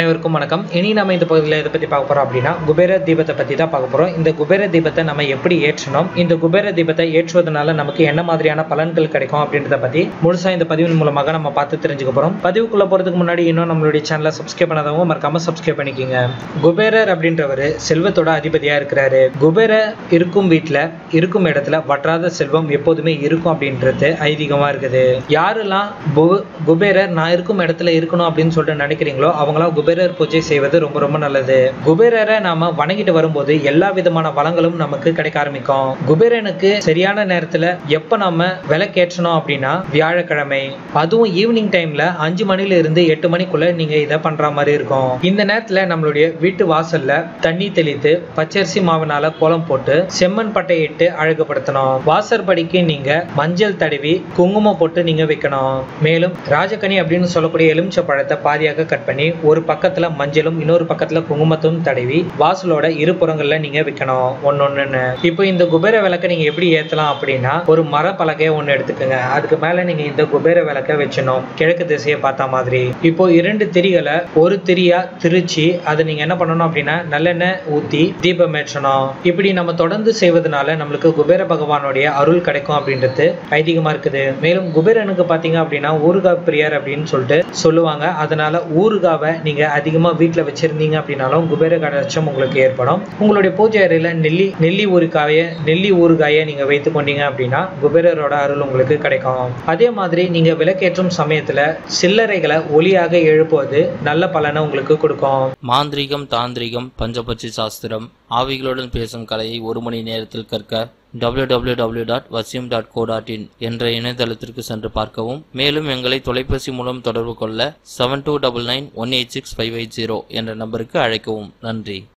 அனைவருக்கும் வணக்கம் இனி நம்ம இந்த பகுதியில் எதை பற்றி பார்க்க போகிறோம் அப்படின்னா குபேர தீபத்தை பற்றி தான் பார்க்க போகிறோம் இந்த குபேர தீபத்தை நம்ம எப்படி ஏற்றணும் இந்த குபேர தீபத்தை ஏற்றுவதனால நமக்கு என்ன மாதிரியான பலன்கள் கிடைக்கும் அப்படின்றத பற்றி முழுசாக இந்த பதிவின் மூலமாக நம்ம பார்த்து தெரிஞ்சுக்க போகிறோம் பதிவுக்குள்ளே போகிறதுக்கு முன்னாடி இன்னும் நம்மளுடைய சேனலை சப்ஸ்கிரைப் பண்ணாதவங்க மறக்காம சப்ஸ்கிரைப் பண்ணிக்கோங்க குபேரர் அப்படின்றவர் செல்வத்தோட அதிபதியாக இருக்கிறாரு குபேர இருக்கும் வீட்டில் இருக்கும் இடத்துல வற்றாத செல்வம் எப்போதுமே இருக்கும் அப்படின்றது ஐதீகமாக இருக்குது யாரெல்லாம் கு- குபேரர் நான் இருக்கும் இடத்துல இருக்கணும் அப்படின்னு சொல்லிட்டு நினைக்கிறீங்களோ அவங்களாம் குபேரர் பூஜை செய்வது ரொம்ப ரொம்ப நல்லது குபேரரை நாம வணங்கிட்டு வரும்போது எல்லா விதமான வளங்களும் நமக்கு கிடைக்க ஆரம்பிக்கும் குபேரனுக்கு சரியான நேரத்துல எப்ப நாம விளக்கேற்றணும் அப்படின்னா வியாழக்கிழமை அதுவும் ஈவினிங் டைம்ல அஞ்சு மணில இருந்து எட்டு மணிக்குள்ள நீங்க இதை பண்ற மாதிரி இருக்கும் இந்த நேரத்துல நம்மளுடைய வீட்டு வாசல்ல தண்ணி தெளித்து பச்சரிசி மாவினால கோலம் போட்டு செம்மண் பட்டையிட்டு அழகுபடுத்தணும் வாசற்படிக்கு நீங்க மஞ்சள் தடவி குங்குமம் போட்டு நீங்க வைக்கணும் மேலும் ராஜகனி அப்படின்னு சொல்லக்கூடிய எலுமிச்சை பழத்தை பாதியாக கட் பண்ணி ஒரு பக்கத்துல மஞ்சளும் இன்னொரு பக்கத்துல குங்குமத்தும் தடவி வாசலோட இரு புறங்கள்ல நீங்க வைக்கணும் ஒன்னொன்னு இப்போ இந்த குபேர விளக்கை நீங்க எப்படி ஏத்தலாம் அப்படின்னா ஒரு மர பலகையை ஒண்ணு எடுத்துக்கோங்க அதுக்கு மேல நீங்க இந்த குபேர விளக்கை வச்சணும் கிழக்கு திசையை பார்த்த மாதிரி இப்போ இரண்டு திரிகளை ஒரு திரியா திரிச்சு அதை நீங்க என்ன பண்ணணும் அப்படின்னா நல்லெண்ணெய் ஊத்தி தீபம் ஏற்றணும் இப்படி நம்ம தொடர்ந்து செய்வதனால நம்மளுக்கு குபேர பகவானுடைய அருள் கிடைக்கும் அப்படின்றது ஐதீகமா இருக்குது மேலும் குபேரனுக்கு பாத்தீங்க அப்படின்னா ஊறுகாய் பிரியர் அப்படின்னு சொல்லிட்டு சொல்லுவாங்க அதனால ஊறுகாவை நீங்க அதிகமா வீட்ல வச்சிருந்தீங்க அப்படின்னாலும் குபேர கடாட்சம் உங்களுக்கு ஏற்படும் உங்களுடைய பூஜை அறையில நெல்லி நெல்லி ஊறுகாய நெல்லி ஊறுகாயை நீங்க வைத்து கொண்டீங்க அப்படின்னா குபேரரோட அருள் உங்களுக்கு கிடைக்கும் அதே மாதிரி நீங்க விளக்கேற்றும் சமயத்துல சில்லறைகளை ஒளியாக எழுப்புவது நல்ல பலனை உங்களுக்கு கொடுக்கும் மாந்திரீகம் தாந்திரிகம் பஞ்சபட்சி சாஸ்திரம் ஆவிகளுடன் பேசும் கலையை ஒரு மணி நேரத்தில் கற்க www.vasyum.co.in டாட் வசியம் டாட் கோ டாட் இன் என்ற இணையதளத்திற்கு சென்று பார்க்கவும் மேலும் எங்களை தொலைபேசி மூலம் தொடர்பு கொள்ள seven two double nine one eight six five eight zero என்ற நம்பருக்கு அழைக்கவும் நன்றி